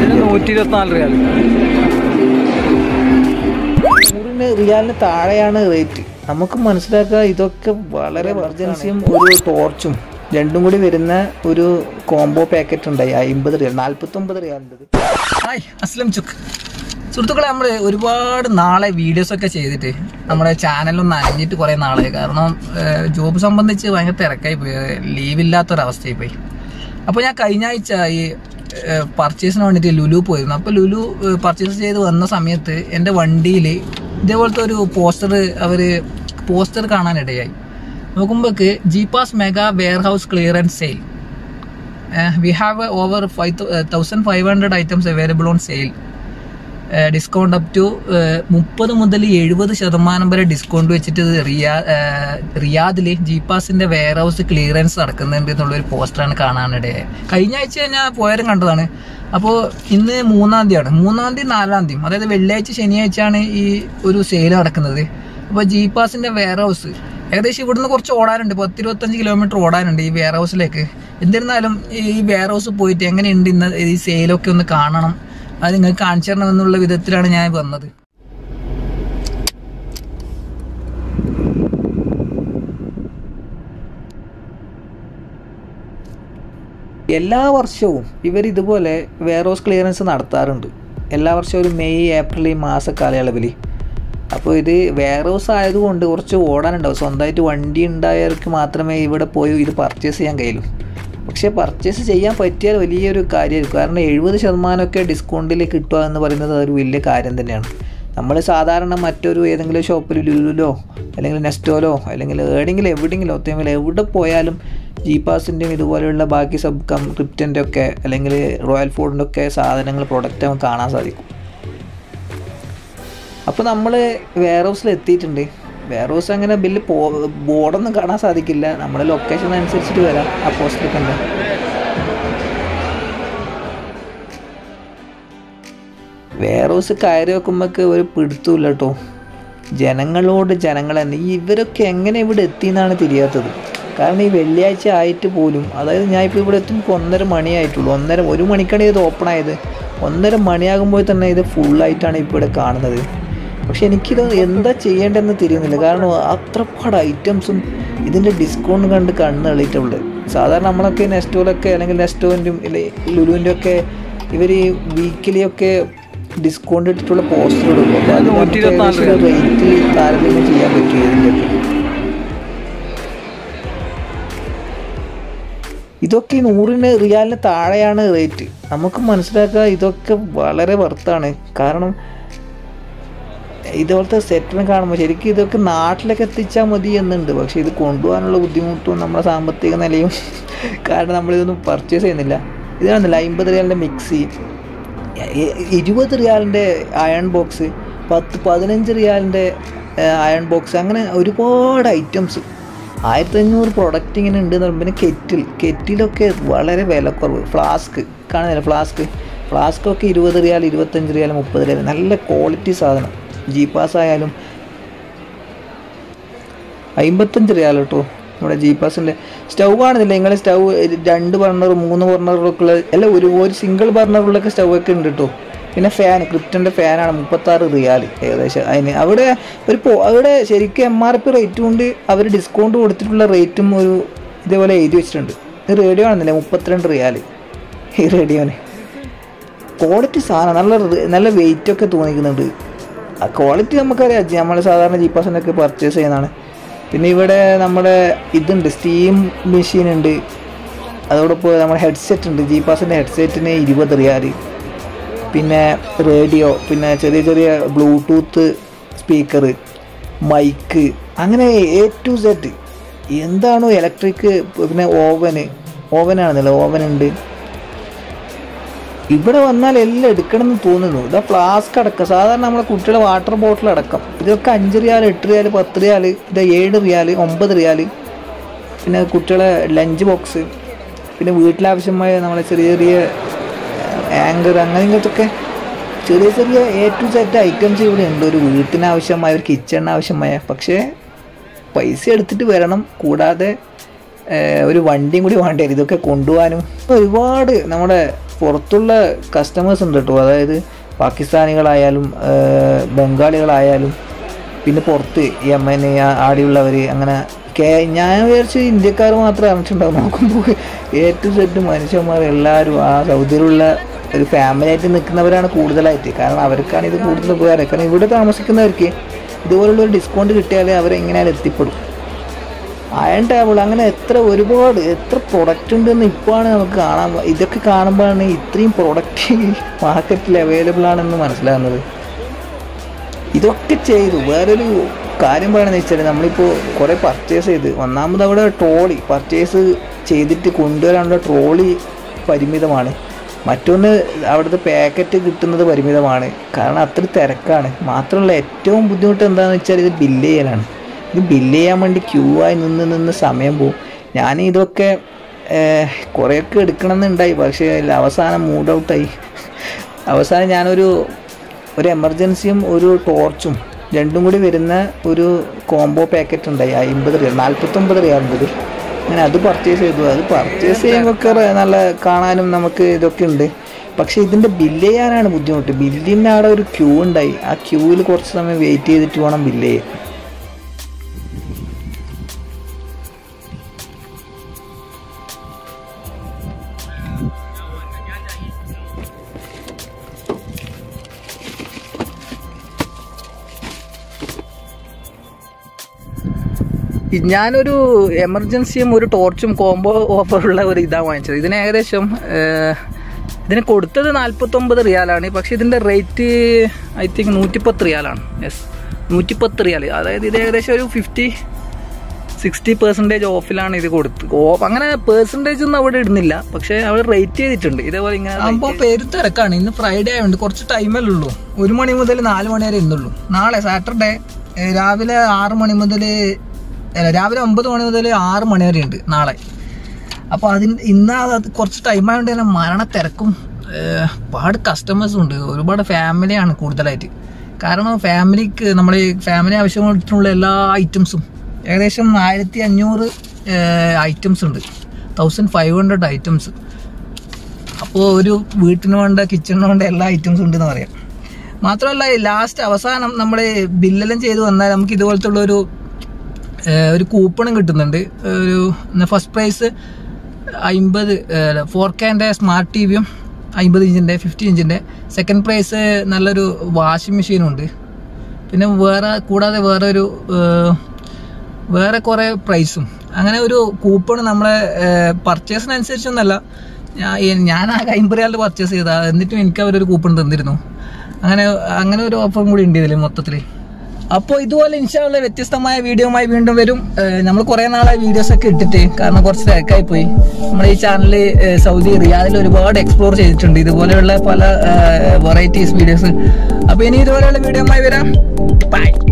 ഇതിന് നൂറ്റി ഇരുപത്തിനാല് റിയാൽ നൂറിന് റിയാലിന് താഴെയാണ് റേറ്റ് നമുക്ക് മനസ്സിലാക്കുക ഇതൊക്കെ വളരെ എമർജൻസിയും ഒരു ടോർച്ചും രണ്ടും കൂടി വരുന്ന ഒരു കോംബോ പാക്കറ്റ് ഉണ്ടായി അമ്പത് റിയാൽ നാൽപ്പത്തൊമ്പത് റിയാലിൻ്റെ ഹായ് അസ്ലം ചുക്ക് സുഹൃത്തുക്കളെ നമ്മൾ ഒരുപാട് നാളെ വീഡിയോസ് ഒക്കെ ചെയ്തിട്ട് നമ്മുടെ ചാനലൊന്ന് അനഞ്ഞിട്ട് കുറേ നാളായി കാരണം ജോബ് സംബന്ധിച്ച് ഭയങ്കര തിരക്കായി പോയി ലീവില്ലാത്തൊരവസ്ഥയായി പോയി അപ്പോൾ ഞാൻ കഴിഞ്ഞ ആഴ്ച ഈ പർച്ചേസിന് വേണ്ടിയിട്ട് ലുലു പോയിരുന്നു അപ്പോൾ ലുലു പർച്ചേസ് ചെയ്ത് വന്ന സമയത്ത് എൻ്റെ വണ്ടിയിൽ ഇതേപോലത്തെ ഒരു പോസ്റ്റർ അവർ പോസ്റ്റർ കാണാനിടയായി നോക്കുമ്പോൾക്ക് Geepas mega warehouse clearance sale we have over five thousand five hundred items available on sale discount up to മുപ്പത് മുതൽ എഴുപത് ശതമാനം വരെ ഡിസ്കൗണ്ട് വെച്ചിട്ട് ഇത് റിയാ റിയാദിൽ ജീപ്പാസിന്റെ വെയർ ഹൗസ് ക്ലിയറൻസ് നടക്കുന്നുണ്ട് എന്നുള്ള ഒരു പോസ്റ്ററാണ് കാണാനിടയായത് കഴിഞ്ഞ ആഴ്ച ഞാൻ പോയാലും കണ്ടതാണ് അപ്പോൾ ഇന്ന് മൂന്നാം തീയതിയാണ് മൂന്നാം തീയതി നാലാം തീയതി അതായത് വെള്ളിയാഴ്ച ശനിയാഴ്ചയാണ് ഈ ഒരു സെയിൽ നടക്കുന്നത് അപ്പോൾ ജീപ്പാസിന്റെ വെയർ ഹൗസ് ഏകദേശം ഇവിടുന്ന് കുറച്ച് ഓടാനുണ്ട് പത്തിരുപത്തഞ്ച് കിലോമീറ്റർ ഓടാനുണ്ട് ഈ വെയർ ഹൗസിലേക്ക് എന്നിരുന്നാലും ഈ വെയർ ഹൗസ് പോയിട്ട് എങ്ങനെയുണ്ട് ഇന്ന് ഈ സെയിലൊക്കെ ഒന്ന് കാണണം അത് നിങ്ങൾക്ക് കാണിച്ചു തരണം എന്നുള്ള വിധത്തിലാണ് ഞാൻ വന്നത് എല്ലാ വർഷവും ഇവർ ഇതുപോലെ വെയർ ഹൗസ് ക്ലിയറൻസ് നടത്താറുണ്ട് എല്ലാ വർഷവും ഒരു മെയ് ഏപ്രിൽ മാസ കാലയളവിൽ അപ്പോൾ ഇത് വെയർ ഹൗസ് ആയതുകൊണ്ട് കുറച്ച് ഓടാനുണ്ടാവും സ്വന്തമായിട്ട് വണ്ടി ഉണ്ടായവർക്ക് മാത്രമേ ഇവിടെ പോയി ഇത് പർച്ചേസ് ചെയ്യാൻ കഴിയൂ പക്ഷേ പർച്ചേസ് ചെയ്യാൻ പറ്റിയാൽ വലിയൊരു കാര്യമായിരിക്കും കാരണം എഴുപത് ശതമാനമൊക്കെ ഡിസ്കൗണ്ടിൽ കിട്ടുക എന്ന് പറയുന്നത് ഒരു വലിയ കാര്യം തന്നെയാണ് നമ്മൾ സാധാരണ മറ്റൊരു ഏതെങ്കിലും ഷോപ്പിൽ ലുലുലോ അല്ലെങ്കിൽ നെസ്റ്റോലോ അല്ലെങ്കിൽ ഏടെങ്കിലും എവിടെയെങ്കിലും ഒത്തേമെങ്കിലും എവിടെ പോയാലും ജി പാസിൻ്റെയും ഇതുപോലെയുള്ള ബാക്കി സബ് കം ക്രിപ്റ്റൻ്റെ ഒക്കെ അല്ലെങ്കിൽ റോയൽ ഫുഡിൻ്റെ ഒക്കെ സാധനങ്ങൾ പ്രൊഡക്റ്റ് നമുക്ക് കാണാൻ സാധിക്കും അപ്പോൾ നമ്മൾ വെയർ ഹൗസിൽ എത്തിയിട്ടുണ്ട് വെയർ ഹൗസ് അങ്ങനെ ബില്ല് പോ ബോർഡൊന്നും കാണാൻ സാധിക്കില്ല നമ്മുടെ ലൊക്കേഷൻ അനുസരിച്ചിട്ട് വരാം ആ പോസ്റ്റിൽ കണ്ട് വെയർ ഹൗസ് കയറി വെക്കുമ്പോൾക്ക് ഒരു പിടുത്തമില്ല കേട്ടോ ജനങ്ങളോട് ജനങ്ങൾ തന്നെ ഈ ഇവരൊക്കെ എങ്ങനെ ഇവിടെ എത്തിയെന്നാണ് തിരിയാത്തത് കാരണം ഈ വെള്ളിയാഴ്ച ആയിട്ട് പോലും അതായത് ഞാൻ ഇപ്പോൾ ഇവിടെ എത്തുമ്പോൾ ഒന്നര മണിയായിട്ടുള്ളൂ ഒന്നര ഒരു മണിക്കാണ് ഇത് ഓപ്പൺ ആയത് ഒന്നര മണിയാകുമ്പോൾ തന്നെ ഇത് ഫുള്ളായിട്ടാണ് ഇപ്പോൾ ഇവിടെ കാണുന്നത് പക്ഷെ എനിക്കിത് എന്താ ചെയ്യേണ്ടതെന്ന് തിരിയുന്നില്ല കാരണം അത്രപാട് ഐറ്റംസും ഇതിൻ്റെ ഡിസ്കൗണ്ട് കണ്ട് കണ്ണ് എളിയിട്ടുള്ളത് സാധാരണ നമ്മളൊക്കെ നെസ്റ്റോലൊക്കെ അല്ലെങ്കിൽ നെസ്റ്റോൻ്റെയും ലുലുവിൻ്റെ ഒക്കെ ഇവർ ഈ വീക്കിലി ഒക്കെ ഡിസ്കൗണ്ട് ഇട്ടിട്ടുള്ള പോസ്റ്റർ ഇടും അപ്പോൾ അത് നൂറ്റി ഇരുപത്തിനാല് റേറ്റ് താരതമ്യം ചെയ്യാൻ പറ്റും ഇതിൻ്റെയൊക്കെ ഇതൊക്കെ ഈ നൂറിന് റിയാലിന് താഴെയാണ് റേറ്റ് നമുക്ക് മനസ്സിലാക്കുക ഇതൊക്കെ വളരെ വർത്താണ് കാരണം ഇതുപോലത്തെ സെറ്റിനെ കാണുമ്പോൾ ശരിക്കും ഇതൊക്കെ നാട്ടിലൊക്കെ എത്തിച്ചാൽ മതി എന്നുണ്ട് പക്ഷേ ഇത് കൊണ്ടുപോകാനുള്ള ബുദ്ധിമുട്ടും നമ്മുടെ സാമ്പത്തിക നിലയും കാരണം നമ്മളിതൊന്നും പർച്ചേസ് ചെയ്യുന്നില്ല ഇത് കാണുന്നില്ല അമ്പത് റിയാലിൻ്റെ മിക്സി എ- ഇരുപത് റിയാലിൻ്റെ അയൺ ബോക്സ് പത്ത് പതിനഞ്ച് റിയാലിൻ്റെ അയൺ ബോക്സ് അങ്ങനെ ഒരുപാട് ഐറ്റംസ് ആയിരത്തി അഞ്ഞൂറ് പ്രൊഡക്റ്റ് ഇങ്ങനെ ഉണ്ട് എന്ന് പറയുമ്പോൾ പിന്നെ കെറ്റിൽ കെറ്റിലൊക്കെ വളരെ വിലക്കുറവ് ഫ്ലാസ്ക് കാണുന്നില്ല ഫ്ലാസ്ക് ഫ്ലാസ്കൊക്കെ ഇരുപത് റിയാൽ ഇരുപത്തഞ്ച് റിയാൽ മുപ്പത് റിയാൽ നല്ല ക്വാളിറ്റി സാധനം ജി പാസ് ആയാലും അമ്പത്തഞ്ച് റിയാൽ കേട്ടോ നമ്മുടെ ജി പാസിൻ്റെ സ്റ്റൗ കാണുന്നില്ല നിങ്ങൾ സ്റ്റൗ രണ്ട് ബർണർ മൂന്ന് ബർണറൊക്കെ ഉള്ള അല്ല ഒരു ഒരു സിംഗിൾ ബർണറുള്ളൊക്കെ സ്റ്റൗ ഒക്കെ ഉണ്ട് കേട്ടോ പിന്നെ ഫാൻ ക്രിപ്റ്റൻ്റെ ഫാനാണ് മുപ്പത്താറ് റിയാൽ ഏകദേശം അതിന് അവിടെ ഒരു പോ അവിടെ ശരിക്കും എം ആർ പി റേറ്റ് കൊണ്ട് അവർ ഡിസ്കൗണ്ട് കൊടുത്തിട്ടുള്ള റേറ്റും ഒരു ഇതേപോലെ എഴുതി വെച്ചിട്ടുണ്ട് ഇത് റേഡിയോ ആണെന്നില്ല മുപ്പത്തിരണ്ട് റിയാൽ ഈ റേഡിയോന് ക്വാളിറ്റി സാധനം നല്ല റി- നല്ല വെയിറ്റ് ഒക്കെ തോന്നിക്കുന്നുണ്ട് ആ ക്വാളിറ്റി നമുക്കറിയാം നമ്മൾ സാധാരണ ജീപ്പാസിനൊക്കെ പർച്ചേസ് ചെയ്യുന്നതാണ് പിന്നെ ഇവിടെ നമ്മുടെ ഇതുണ്ട് സ്റ്റീം മെഷീൻ ഉണ്ട് അതോടൊപ്പം നമ്മുടെ ഹെഡ്സെറ്റ് ഉണ്ട് ജീപ്പാസിൻ്റെ ഹെഡ്സെറ്റിന് ഇരുപത് റിയാൽ പിന്നെ റേഡിയോ പിന്നെ ചെറിയ ചെറിയ ബ്ലൂടൂത്ത് സ്പീക്കർ മൈക്ക് അങ്ങനെ എ ടു സെറ്റ് എന്താണോ ഇലക്ട്രിക് പിന്നെ ഓവന് ഓവനാണെന്നല്ലോ ഓവൻ ഉണ്ട് ഇവിടെ വന്നാൽ എല്ലാം എടുക്കണം എന്ന് തോന്നുന്നു ഇതാ ഫ്ലാസ്ക് അടക്കം സാധാരണ നമ്മളെ കുട്ടികളെ വാട്ടർ ബോട്ടിൽ അടക്കം ഇതൊക്കെ അഞ്ച് റിയാൽ എട്ട് റിയാൽ പത്ത് റിയാൽ ഇത് ഏഴ് റിയാൽ ഒമ്പത് റിയാൽ പിന്നെ കുട്ടികളെ ലഞ്ച് ബോക്സ് പിന്നെ വീട്ടിലാവശ്യമായ നമ്മളെ ചെറിയ ചെറിയ ആങ്കർ അങ്ങനെ ഇങ്ങനത്തൊക്കെ ചെറിയ ചെറിയ എ ടു സെറ്റ് ഐറ്റംസ് ഇവിടെ ഉണ്ട് ഒരു വീട്ടിനാവശ്യമായ ഒരു കിച്ചണിന് ആവശ്യമായ പക്ഷേ പൈസ എടുത്തിട്ട് വരണം കൂടാതെ ഏഹ്, ഒരു വണ്ടിയും കൂടി വേണ്ടി വരും ഇതൊക്കെ കൊണ്ടുപോകാനും ഒരുപാട് നമ്മുടെ പുറത്തുള്ള കസ്റ്റമേഴ്സ് ഉണ്ട് കേട്ടോ അതായത് പാകിസ്ഥാനികളായാലും ഏഹ്, ബംഗാളികളായാലും പിന്നെ പുറത്ത് യമൻ ആടിയുള്ളവർ അങ്ങനെ കേ ഞാൻ വിചാരിച്ചു ഇന്ത്യക്കാർ മാത്രമേ അറിഞ്ഞിട്ടുണ്ടാവും നോക്കുമ്പോൾ എ ടു സെറ്റ് മനുഷ്യന്മാർ എല്ലാവരും ആ സൗദിയിലുള്ള ഒരു ഫാമിലി ആയിട്ട് നിൽക്കുന്നവരാണ് കൂടുതലായിട്ട് കാരണം അവർക്കാണ് ഇത് കൂടുതൽ ഉപകാരം കാരണം ഇവിടെ താമസിക്കുന്നവർക്ക് ഇതുപോലുള്ള ഒരു ഡിസ്കൗണ്ട് കിട്ടിയാലേ അവരെങ്ങനെയാലും എത്തിപ്പെടും അയൺ ടേബിൾ അങ്ങനെ എത്ര ഒരുപാട് എത്ര പ്രൊഡക്റ്റ് ഉണ്ടെന്ന് ഇപ്പോഴാണ് നമുക്ക് കാണാൻ ഇതൊക്കെ കാണുമ്പോഴാണ് ഇത്രയും പ്രൊഡക്റ്റ് മാർക്കറ്റിൽ അവൈലബിൾ ആണെന്ന് മനസ്സിലാകുന്നത് ഇതൊക്കെ ചെയ്തു വേറൊരു കാര്യം പറയണമെന്ന് വെച്ചാൽ നമ്മളിപ്പോൾ കുറേ പർച്ചേസ് ചെയ്ത് ഒന്നാമത് അവിടെ ട്രോളി പർച്ചേസ് ചെയ്തിട്ട് കൊണ്ടുവരാനുള്ള ട്രോളി പരിമിതമാണ് മറ്റൊന്ന് അവിടുത്തെ പാക്കറ്റ് കിട്ടുന്നത് പരിമിതമാണ് കാരണം അത്ര തിരക്കാണ് മാത്രമല്ല ഏറ്റവും ബുദ്ധിമുട്ട് എന്താണെന്ന് വെച്ചാൽ ഇത് ബില്ല് ചെയ്യലാണ് ഇത് ബില്ല് ചെയ്യാൻ വേണ്ടി ക്യൂ ആയി നിന്ന് നിന്ന് സമയം പോകും ഞാൻ ഇതൊക്കെ ഏഹ്, കുറേയൊക്കെ എടുക്കണമെന്നുണ്ടായി പക്ഷേ അവസാനം മൂഡ് ഔട്ടായി അവസാനം ഞാനൊരു ഒരു എമർജൻസിയും ഒരു ടോർച്ചും രണ്ടും കൂടി വരുന്ന ഒരു കോംബോ പാക്കറ്റ് ഉണ്ടായി അമ്പത് റിയാൽ നാൽപ്പത്തൊമ്പത് റിയാലിൻ്റെ അങ്ങനെ അത് പർച്ചേസ് ചെയ്തു അത് പർച്ചേസ് ചെയ്യുമ്പോൾ നല്ല കാണാനും നമുക്ക് ഇതൊക്കെ ഉണ്ട് പക്ഷേ ഇതിൻ്റെ ബില്ല് ചെയ്യാനാണ് ബുദ്ധിമുട്ട് ബില്ലിന് അവിടെ ഒരു ക്യൂ ഉണ്ടായി ആ ക്യൂവിൽ കുറച്ച് സമയം വെയിറ്റ് ചെയ്തിട്ട് വേണം ബില്ല് ചെയ്യാൻ ഞാനൊരു എമർജൻസിയും ഒരു ടോർച്ചും കോംബോ ഓഫറുള്ള ഒരു ഇതാണ് വാങ്ങിച്ചത് ഇതിന് ഏകദേശം ഏഹ്, ഇതിന് കൊടുത്തത് നാൽപ്പത്തൊമ്പത് റിയാലാണ് പക്ഷെ ഇതിൻ്റെ റേറ്റ് ഐ തിങ്ക് നൂറ്റിപ്പത്ത് റിയാലാണ് യെസ് നൂറ്റിപ്പത്ത് റിയാൽ അതായത് ഇത് ഏകദേശം ഒരു ഫിഫ്റ്റി സിക്സ്റ്റി പെർസെൻറ്റേജ് ഓഫിലാണ് ഇത് കൊടുത്ത് ഓഫ് അങ്ങനെ പെർസെൻറ്റേജ് ഒന്നും അവിടെ ഇടുന്നില്ല പക്ഷെ അവിടെ റേറ്റ് ചെയ്തിട്ടുണ്ട് ഇതേപോലെ ഇങ്ങനെ അപ്പൊ പേര് തിരക്കാണ് ഇന്ന് ഫ്രൈഡേ ആയതുകൊണ്ട് കുറച്ച് ടൈമല്ലേ ഉള്ളൂ ഒരു മണി മുതൽ നാല് മണി വരെ ഇന്നുള്ളൂ നാളെ സാറ്റർഡേ ഏഹ്, രാവിലെ ആറ് മണി മുതൽ അല്ല രാവിലെ ഒമ്പത് മണി മുതൽ ആറ് മണി വരെ ഉണ്ട് നാളെ അപ്പോൾ അതിന് ഇന്ന് അത് കുറച്ച് ടൈം ആയതുകൊണ്ട് തന്നെ മരണ തിരക്കും ഏഹ്, ഒരുപാട് കസ്റ്റമേഴ്സും ഉണ്ട് ഒരുപാട് ഫാമിലിയാണ് കൂടുതലായിട്ട് കാരണം ഫാമിലിക്ക് നമ്മുടെ ഈ ഫാമിലി ആവശ്യമായിട്ടുള്ള എല്ലാ ഐറ്റംസും ഏകദേശം ആയിരത്തി അഞ്ഞൂറ് ഐറ്റംസ് ഉണ്ട് തൗസൻഡ് ഫൈവ് ഹൺഡ്രഡ് ഐറ്റംസ് അപ്പോൾ ഒരു വീട്ടിന് വേണ്ട കിച്ചണിന് വേണ്ട എല്ലാ ഐറ്റംസും ഉണ്ടെന്ന് പറയാം മാത്രമല്ല ലാസ്റ്റ് അവസാനം നമ്മൾ ബില്ലെല്ലാം ചെയ്ത് വന്നാൽ നമുക്ക് ഇതുപോലത്തെ ഉള്ള ഒരു ഏഹ്, ഒരു കൂപ്പണും കിട്ടുന്നുണ്ട് ഒരു ഫസ്റ്റ് പ്രൈസ് അമ്പത് ഫോർ കെൻ്റെ സ്മാർട്ട് ടി വിയും അമ്പത് ഇഞ്ചിൻ്റെ ഫിഫ്റ്റി ഇഞ്ചിൻ്റെ സെക്കൻഡ് പ്രൈസ് നല്ലൊരു വാഷിംഗ് മെഷീനും ഉണ്ട് പിന്നെ വേറെ കൂടാതെ വേറെ ഒരു ഏഹ്, വേറെ കുറേ പ്രൈസും അങ്ങനെ ഒരു കൂപ്പൺ നമ്മളെ പർച്ചേസിനനുസരിച്ചൊന്നല്ല ഞാൻ ഞാൻ ആകെ അമ്പത് റിയാലിൽ പർച്ചേസ് ചെയ്താ എന്നിട്ടും എനിക്ക് അവരൊരു കൂപ്പൺ തന്നിരുന്നു അങ്ങനെ അങ്ങനെ ഒരു ഓഫറും കൂടി ഉണ്ട് ഇതിൽ മൊത്തത്തിൽ അപ്പോൾ ഇതുപോലെ ഇൻഷാള്ള വ്യത്യസ്തമായ വീഡിയോയുമായി വീണ്ടും വരും നമ്മൾ കുറേ നാളായി വീഡിയോസ് ഒക്കെ ഇട്ടിട്ട് കാരണം കുറച്ച് തിരക്കായി പോയി നമ്മുടെ ഈ ചാനൽ സൗദി റിയാദിൽ ഒരുപാട് എക്സ്പ്ലോർ ചെയ്തിട്ടുണ്ട് ഇതുപോലെയുള്ള പല വെറൈറ്റീസ് വീഡിയോസ് അപ്പോൾ ഇനി ഇതുപോലെയുള്ള വീഡിയോയുമായി വരാം ബൈ